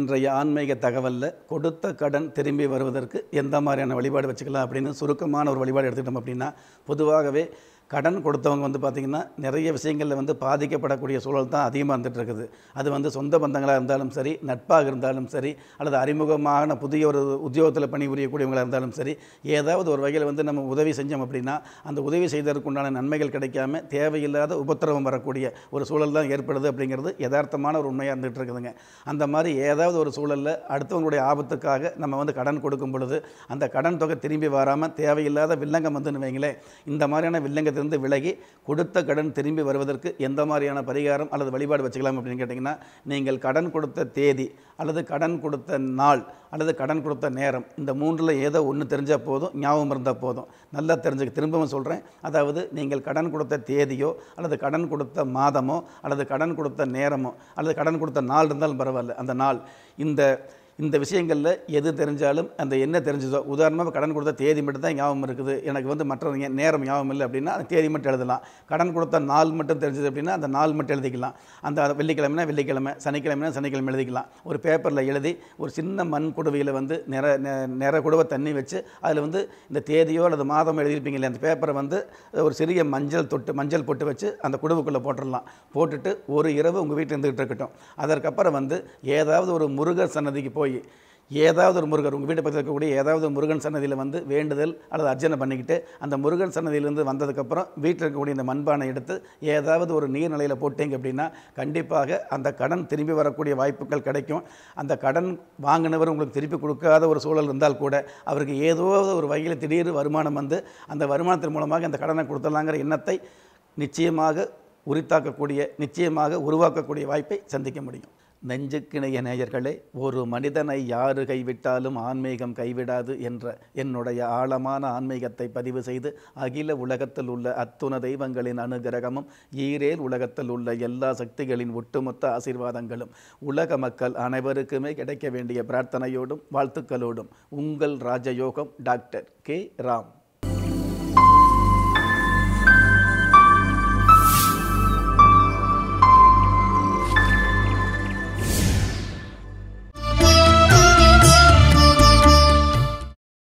இன்றைய ஆன்மீக தகவலில் கொடுத்த கடன் திரும்பி வருவதற்கு எந்த மாதிரியான வழிபாடு வச்சுக்கலாம் அப்படின்னு சுருக்கமான ஒரு வழிபாடு எடுத்துக்கிட்டோம் அப்படின்னா பொதுவாகவே கடன் கொடுத்தவங்க வந்து பார்த்திங்கன்னா நிறைய விஷயங்களில் வந்து பாதிக்கப்படக்கூடிய சூழல் தான் அதிகமாக இருந்துட்டு இருக்குது அது வந்து சொந்த பந்தங்களாக இருந்தாலும் சரி நட்பாக இருந்தாலும் சரி அல்லது அறிமுகமான புதிய ஒரு உத்தியோகத்தில் பணிபுரியக்கூடியவங்களாக இருந்தாலும் சரி ஏதாவது ஒரு வகையில் வந்து நம்ம உதவி செஞ்சோம் அப்படின்னா அந்த உதவி செய்ததற்குண்டான நன்மைகள் கிடைக்காம தேவையில்லாத உபத்திரவம் வரக்கூடிய ஒரு சூழல் தான் ஏற்படுது அப்படிங்கிறது யதார்த்தமான ஒரு உண்மையாக இருந்துகிட்டு இருக்குதுங்க அந்த மாதிரி ஏதாவது ஒரு சூழலில் அடுத்தவங்களுடைய ஆபத்துக்காக நம்ம வந்து கடன் கொடுக்கும் பொழுது அந்த கடன் தொகை திரும்பி வராமல் தேவையில்லாத வில்லங்கம் வந்துன்னு வைங்களேன் இந்த மாதிரியான வில்லங்கத்திலிருந்து விலகி கொடுத்த கடன் திரும்பி வருவதற்கு எந்த மாதிரியான பரிகாரம் அல்லது வழிபாடு வச்சுக்கலாம் அப்படின்னு கேட்டிங்கன்னா நீங்கள் கடன் கொடுத்த தேதி அல்லது கடன் கொடுத்த நாள் அல்லது கடன் கொடுத்த நேரம் இந்த மூன்றில் ஏதோ ஒன்று தெரிஞ்சால் போதும் ஞாபகம் இருந்தால் போதும் நல்லா தெரிஞ்சுக்க திரும்பவும் சொல்கிறேன் அதாவது நீங்கள் கடன் கொடுத்த தேதியோ அல்லது கடன் கொடுத்த மாதமோ அல்லது கடன் கொடுத்த நேரமோ அல்லது கடன் கொடுத்த நாள் இருந்தாலும் பரவாயில்ல அந்த நாள் இந்த இந்த விஷயங்களில் எது தெரிஞ்சாலும் அந்த என்ன தெரிஞ்சதோ உதாரணமாக கடன் கொடுத்த தேதி மட்டும் தான் ஞாபகம் இருக்குது எனக்கு வந்து மற்ற நே- நேரம் ஞாபகம் இல்லை அப்படின்னா அந்த தேதி மட்டும் எழுதலாம் கடன் கொடுத்த நாள் மட்டும் தெரிஞ்சது அப்படின்னா அந்த நாள் மட்டும் எழுதிக்கலாம் அந்த வெள்ளிக்கிழமைனா வெள்ளிக்கிழமை சனிக்கிழமைனா சனிக்கிழமை எழுதிக்கலாம் ஒரு பேப்பரில் எழுதி ஒரு சின்ன மண் குடுவையில் வந்து நிற நெ- நிற குடுவை தண்ணி வச்சு அதில் வந்து இந்த தேதியோ அல்லது மாதம் எழுதியிருப்பீங்க இல்லையா அந்த பேப்பரை வந்து ஒரு சிறிய மஞ்சள் தொட்டு மஞ்சள் பொட்டு வச்சு அந்த குடுவுக்குள்ளே போட்டுடலாம் போட்டுட்டு ஒரு இரவு உங்கள் வீட்டில் இருந்துகிட்டு இருக்கட்டும் அதற்கப்புறம் வந்து ஏதாவது ஒரு முருகர் சன்னதிக்கு போய் ஏதாவது ஒரு முருகர் உங்கள் வீட்டு பக்கத்தில் இருக்கக்கூடிய ஏதாவது ஒரு முருகன் சன்னதியில் வந்து வேண்டுதல் அல்லது அர்ச்சனை பண்ணிக்கிட்டு அந்த முருகன் சன்னதியிலேருந்து வந்ததுக்கப்புறம் வீட்டில் இருக்கக்கூடிய இந்த மண்பானை எடுத்து ஏதாவது ஒரு நீர்நிலையில் போட்டீங்க அப்படின்னா கண்டிப்பாக அந்த கடன் திரும்பி வரக்கூடிய வாய்ப்புகள் கிடைக்கும் அந்த கடன் வாங்கினவர் உங்களுக்கு திருப்பி கொடுக்காத ஒரு சூழல் இருந்தால் கூட அவருக்கு ஏதோ ஒரு வகையில் திடீர் வருமானம் வந்து அந்த வருமானத்தின் மூலமாக அந்த கடனை கொடுத்துடலாங்கிற எண்ணத்தை நிச்சயமாக உரித்தாக்கக்கூடிய நிச்சயமாக உருவாக்கக்கூடிய வாய்ப்பை சந்திக்க முடியும் நெஞ்சுக்கிணைய நேயர்களே ஒரு மனிதனை யாரு கைவிட்டாலும் ஆன்மீகம் கைவிடாது என்ற என்னுடைய ஆழமான ஆன்மீகத்தை பதிவு செய்து அகில உலகத்தில் உள்ள அத்துண தெய்வங்களின் அனுகிரகமும் ஈரேல் உலகத்தில் உள்ள எல்லா சக்திகளின் ஒட்டுமொத்த ஆசீர்வாதங்களும் உலக மக்கள் அனைவருக்குமே கிடைக்க வேண்டிய பிரார்த்தனையோடும் வாழ்த்துக்களோடும் உங்கள் ராஜயோகம் டாக்டர் கே ராம்